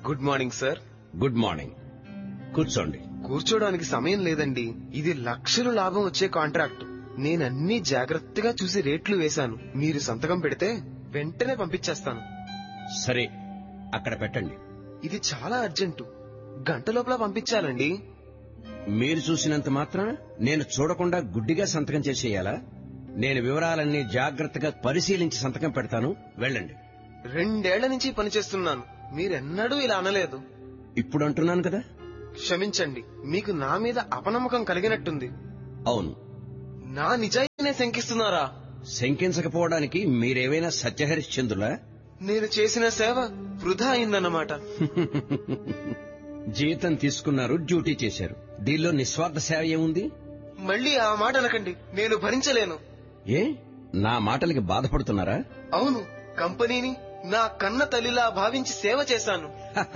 good morning sir good morning కూర్చోండి కూర్చోడానికి సమయం లేదండి ఇది లక్షలు లాభం వచ్చే కాంట్రాక్ట్ నేనన్నీ జాగ్రత్తగా చూసి రేట్లు వేశాను మీరు సంతకం పెడితే వెంటనే పంపించేస్తాను సరే అక్కడ పెట్టండి ఇది చాలా అర్జెంటు గంట లోపల పంపించాలండి మీరు చూసినంత మాత్రాన నేను చూడకుండా గుడ్డిగా సంతకం చేసేయాలా నేను వివరాలన్నీ జాగ్రత్తగా పరిశీలించి సంతకం పెడతాను వెళ్ళండి రెండేళ్ల నుంచి పనిచేస్తున్నాను మీరెన్నడూ ఇలా అనలేదు ఇప్పుడు అంటున్నాను కదా క్షమించండి మీకు నా మీద అపనమ్మకం కలిగినట్టుంది అవును నా నిజాయితీనే శంకిస్తున్నారా శంకించకపోవడానికి మీరేమైనా సత్యహరిశ్చంద్రులా నేను చేసిన సేవ వృధా అయిందన్నమాట జీతం తీసుకున్నారు డ్యూటీ చేశారు దీనిలో నిస్వార్థ సేవ ఏముంది మళ్ళీ ఆ మాట అనకండి నేను భరించలేను ఏ నా మాటలకి బాధపడుతున్నారా అవును కంపెనీని నా కన్న తల్లిలా భావించి సేవ చేశాను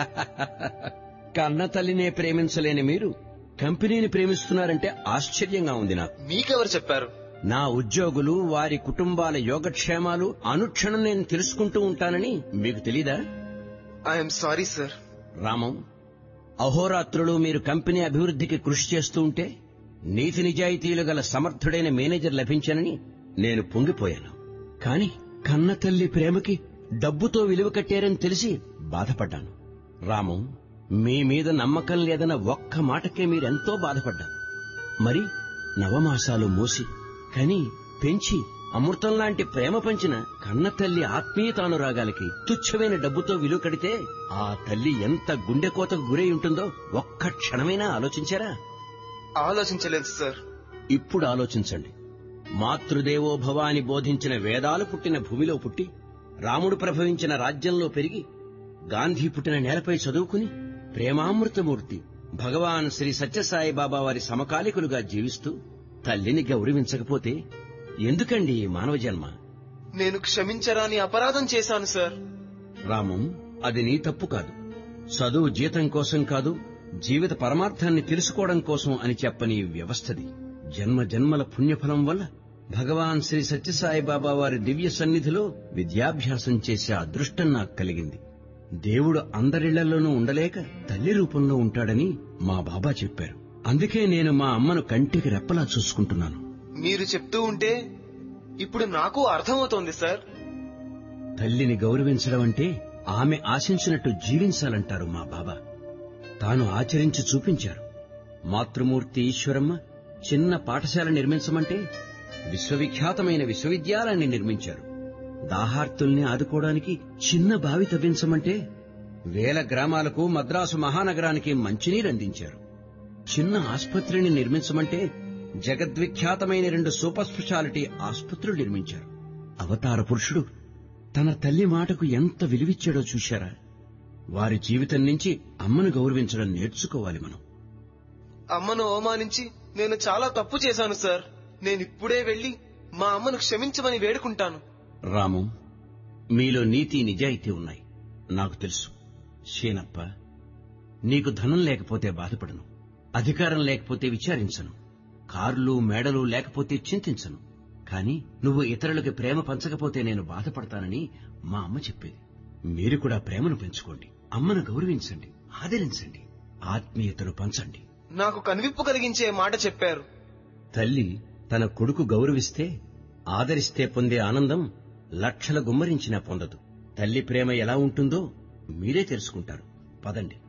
కన్న తల్లినే ప్రేమించలేని మీరు కంపెనీని ప్రేమిస్తున్నారంటే ఆశ్చర్యంగా ఉంది నాకు మీకెవరు చెప్పారు నా ఉద్యోగులు వారి కుటుంబాల యోగక్షేమాలు అనుక్షణం నేను తెలుసుకుంటూ ఉంటానని మీకు తెలీదా ఐఎమ్ సారీ సార్ రామం అహోరాత్రులు మీరు కంపెనీ అభివృద్ధికి కృషి చేస్తూ ఉంటే నీతి నిజాయితీలు గల సమర్థుడైన మేనేజర్ లభించానని నేను పొంగిపోయాను కాని కన్న తల్లి ప్రేమకి డబ్బుతో విలువ కట్టారని తెలిసి బాధపడ్డాను రామం మీ మీద నమ్మకం లేదన్న ఒక్క మాటకే మీరెంతో బాధపడ్డారు మరి నవమాసాలు మూసి కని పెంచి అమృతం లాంటి ప్రేమ పంచిన కన్న తల్లి ఆత్మీయతానురాగాలకి తుచ్చమైన డబ్బుతో విలువ కడితే ఆ తల్లి ఎంత గుండెకోతకు గురై ఉంటుందో ఒక్క క్షణమైనా ఆలోచించారా ఆలోచించలేదు సార్ ఇప్పుడు ఆలోచించండి మాతృదేవో భవ అని బోధించిన వేదాలు పుట్టిన భూమిలో పుట్టి రాముడు ప్రభవించిన రాజ్యంలో పెరిగి గాంధీ పుట్టిన నేలపై చదువుకుని ప్రేమామృతమూర్తి భగవాన్ శ్రీ సత్యసాయి బాబా వారి సమకాలికులుగా జీవిస్తూ తల్లిని గౌరవించకపోతే ఎందుకండి ఈ మానవ జన్మ నేను క్షమించరాని అపరాధం చేశాను సార్ రామం అది నీ తప్పు కాదు చదువు జీతం కోసం కాదు జీవిత పరమార్థాన్ని తెలుసుకోవడం కోసం అని చెప్పని వ్యవస్థది జన్మ జన్మల పుణ్యఫలం వల్ల భగవాన్ శ్రీ సత్యసాయి బాబా వారి దివ్య సన్నిధిలో విద్యాభ్యాసం చేసే అదృష్టం నాకు కలిగింది దేవుడు అందరిళ్లలోనూ ఉండలేక తల్లి రూపంలో ఉంటాడని మా బాబా చెప్పారు అందుకే నేను మా అమ్మను కంటికి రెప్పలా చూసుకుంటున్నాను మీరు చెప్తూ ఉంటే ఇప్పుడు నాకు అర్థమవుతోంది సార్ తల్లిని గౌరవించడం అంటే ఆమె ఆశించినట్టు జీవించాలంటారు మా బాబా తాను ఆచరించి చూపించారు మాతృమూర్తి ఈశ్వరమ్మ చిన్న పాఠశాల నిర్మించమంటే విశ్వవిఖ్యాతమైన విశ్వవిద్యాలయాన్ని నిర్మించారు దాహార్తుల్ని ఆదుకోవడానికి చిన్న బావి తవ్వించమంటే వేల గ్రామాలకు మద్రాసు మహానగరానికి మంచినీరు అందించారు చిన్న ఆస్పత్రిని నిర్మించమంటే జగద్విఖ్యాతమైన రెండు సూపర్ స్పెషాలిటీ ఆసుపత్రులు నిర్మించారు అవతార పురుషుడు తన తల్లి మాటకు ఎంత విలువిచ్చాడో చూశారా వారి జీవితం నుంచి అమ్మను గౌరవించడం నేర్చుకోవాలి మనం అమ్మను అవమానించి నేను చాలా తప్పు చేశాను సార్ నేను ఇప్పుడే వెళ్లి మా అమ్మను క్షమించమని వేడుకుంటాను రాము మీలో నీతి నిజాయితీ ఉన్నాయి నాకు తెలుసు షేనప్ప నీకు ధనం లేకపోతే బాధపడను అధికారం లేకపోతే విచారించను కార్లు మేడలు లేకపోతే చింతించను కాని నువ్వు ఇతరులకి ప్రేమ పంచకపోతే నేను బాధపడతానని మా అమ్మ చెప్పేది మీరు కూడా ప్రేమను పెంచుకోండి అమ్మను గౌరవించండి ఆదరించండి ఆత్మీయతను పంచండి నాకు కనువిప్పు కలిగించే మాట చెప్పారు తల్లి తన కొడుకు గౌరవిస్తే ఆదరిస్తే పొందే ఆనందం లక్షల గుమ్మరించినా పొందదు తల్లి ప్రేమ ఎలా ఉంటుందో మీరే తెలుసుకుంటారు పదండి